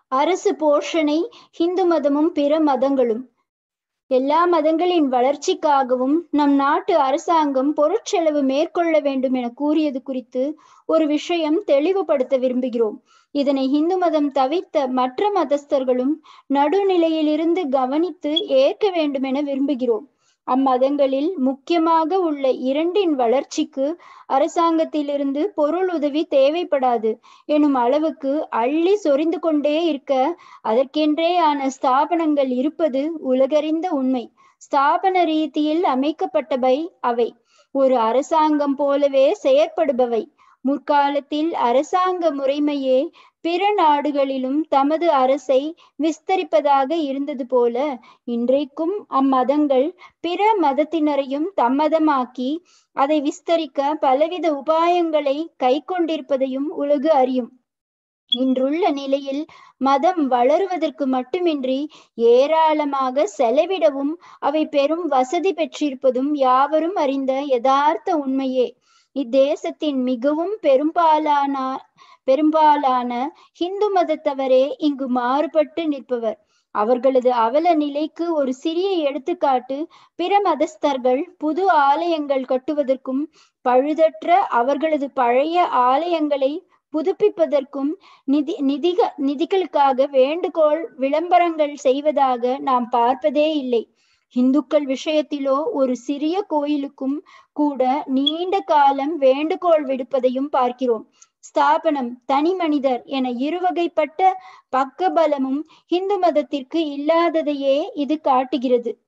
அரசு போஷணை ஹிந்து மதமும் பிற மதங்களும் எல்லா மதங்களின் வளர்ச்சிக்காகவும் நம் நாட்டு அரசாங்கம் பொருட்செலவு மேற்கொள்ள வேண்டும் என கூறியது குறித்து ஒரு விஷயம் தெளிவுபடுத்த விரும்புகிறோம் இதனை இந்து மதம் தவிர்த்த மற்ற மதஸ்தர்களும் நடுநிலையிலிருந்து கவனித்து ஏற்க வேண்டும் என விரும்புகிறோம் அம்மதங்களில் முக்கியமாக உள்ள இரண்டின் வளர்ச்சிக்கு அரசாங்கத்திலிருந்து பொருள் உதவி தேவைப்படாது எனும் அளவுக்கு அள்ளி சொரிந்து கொண்டே இருக்க அதற்கென்றேயான ஸ்தாபனங்கள் இருப்பது உலகறிந்த உண்மை ஸ்தாபன ரீதியில் அமைக்கப்பட்டவை அவை ஒரு அரசாங்கம் போலவே செயற்படுபவை முற்காலத்தில் அரசாங்க முறைமையே பிற நாடுகளிலும் தமது அரசை விஸ்தரிப்பதாக இருந்தது போல இன்றைக்கும் அம்மதங்கள் பிற மதத்தினரையும் தம்மதமாக்கி அதை விஸ்தரிக்க பலவித உபாயங்களை கை கொண்டிருப்பதையும் உலகு அறியும் இன்றுள்ள நிலையில் மதம் வளருவதற்கு மட்டுமின்றி ஏராளமாக செலவிடவும் அவை பெரும் வசதி பெற்றிருப்பதும் யாவரும் அறிந்த யதார்த்த உண்மையே இத்தேசத்தின் மிகவும் பெரும்பாலான பெரும்பாலான இந்து மதத்தவரே இங்கு மாறுபட்டு நிற்பவர் அவர்களது அவல நிலைக்கு ஒரு சிறிய எடுத்துக்காட்டு பிற மதஸ்தர்கள் புது ஆலயங்கள் கட்டுவதற்கும் பழுதற்ற அவர்களது பழைய ஆலயங்களை புதுப்பிப்பதற்கும் நிதி நிதிக நிதிகளுக்காக வேண்டுகோள் விளம்பரங்கள் செய்வதாக நாம் பார்ப்பதே இல்லை இந்துக்கள் விஷயத்திலோ ஒரு சிறிய கோயிலுக்கும் கூட நீண்ட காலம் வேண்டுகோள் விடுப்பதையும் பார்க்கிறோம் ஸ்தாபனம் தனி மனிதர் என இருவகைப்பட்ட பக்கபலமும் இந்து மதத்திற்கு இல்லாததையே இது காட்டுகிறது